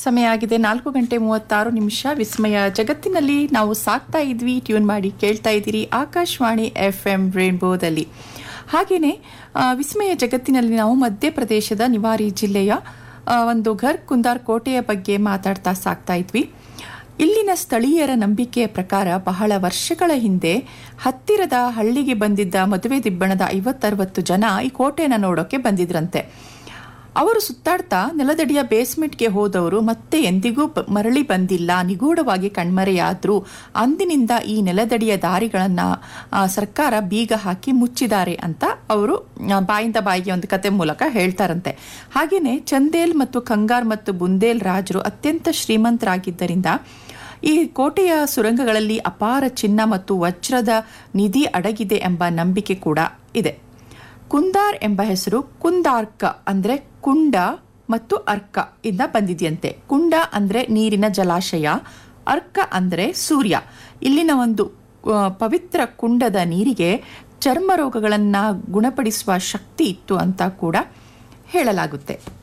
ಸಮಯ ಆಗಿದೆ ನಾಲ್ಕು ಗಂಟೆ ಮೂವತ್ತಾರು ನಿಮಿಷ ವಿಸ್ಮಯ ಜಗತ್ತಿನಲ್ಲಿ ನಾವು ಸಾಕ್ತಾ ಇದ್ವಿ ಟ್ಯೂನ್ ಮಾಡಿ ಕೇಳ್ತಾ ಇದ್ದೀರಿ ಆಕಾಶವಾಣಿ ಎಫ್ ಎಂ ರೇನ್ಬೋದಲ್ಲಿ ಹಾಗೆಯೇ ಆ, ವಿಸ್ಮಯ ಜಗತ್ತಿನಲ್ಲಿ ನಾವು ಮಧ್ಯಪ್ರದೇಶದ ನಿವಾರಿ ಜಿಲ್ಲೆಯ ಆ, ಒಂದು ಘರ್ ಕುಂದಾರ್ ಕೋಟೆಯ ಬಗ್ಗೆ ಮಾತಾಡ್ತಾ ಸಾಕ್ತಾ ಇದ್ವಿ ಇಲ್ಲಿನ ಸ್ಥಳೀಯರ ನಂಬಿಕೆಯ ಪ್ರಕಾರ ಬಹಳ ವರ್ಷಗಳ ಹಿಂದೆ ಹತ್ತಿರದ ಹಳ್ಳಿಗೆ ಬಂದಿದ್ದ ಮದುವೆ ದಿಬ್ಬಣದ ಐವತ್ತರವತ್ತು ಜನ ಈ ಕೋಟೆನ ನೋಡೋಕೆ ಬಂದಿದ್ರಂತೆ ಅವರು ಸುತ್ತಾಡ್ತಾ ನೆಲದಡಿಯ ಬೇಸ್ಮೆಂಟ್ಗೆ ಹೋದವರು ಮತ್ತೆ ಎಂದಿಗೂ ಬ- ಮರಳಿ ಬಂದಿಲ್ಲ ನಿಗೂಢವಾಗಿ ಕಣ್ಮರೆಯಾದ್ರು ಅಂದಿನಿಂದ ಈ ನೆಲದಡಿಯ ದಾರಿಗಳನ್ನ ಆ, ಸರ್ಕಾರ ಬೀಗ ಹಾಕಿ ಮುಚ್ಚಿದ್ದಾರೆ ಅಂತ ಅವರು ಆ, ಬಾಯಿಂದ ಬಾಯಿಗೆ ಒಂದು ಕತೆ ಮೂಲಕ ಹೇಳ್ತಾರಂತೆ ಹಾಗೇನೆ ಚಂದೇಲ್ ಮತ್ತು ಕಂಗಾರ್ ಮತ್ತು ಬುಂದೇಲ್ ರಾಜರು ಅತ್ಯಂತ ಶ್ರೀಮಂತರಾಗಿದ್ದರಿಂದ ಈ ಕೋಟೆಯ ಸುರಂಗಗಳಲ್ಲಿ ಅಪಾರ ಚಿನ್ನ ಮತ್ತು ವಜ್ರದ ನಿಧಿ ಅಡಗಿದೆ ಎಂಬ ನಂಬಿಕೆ ಕೂಡ ಇದೆ ಕುಂದಾರ್ ಎಂಬ ಹೆಸರು ಕುಂದಾರ್ಕ ಅಂದ್ರೆ ಕುಂಡ ಮತ್ತು ಅರ್ಕ ಇಂದ ಬಂದಿದೆಯಂತೆ ಕುಂಡ ಅಂದ್ರೆ ನೀರಿನ ಜಲಾಶಯ ಅರ್ಕ ಅಂದ್ರೆ ಸೂರ್ಯ ಇಲ್ಲಿನ ಒಂದು ಆ, ಪವಿತ್ರ ಕುಂಡದ ನೀರಿಗೆ ಚರ್ಮ ರೋಗಗಳನ್ನ ಗುಣಪಡಿಸುವ ಶಕ್ತಿ ಇತ್ತು ಅಂತ ಕೂಡ ಹೇಳಲಾಗುತ್ತೆ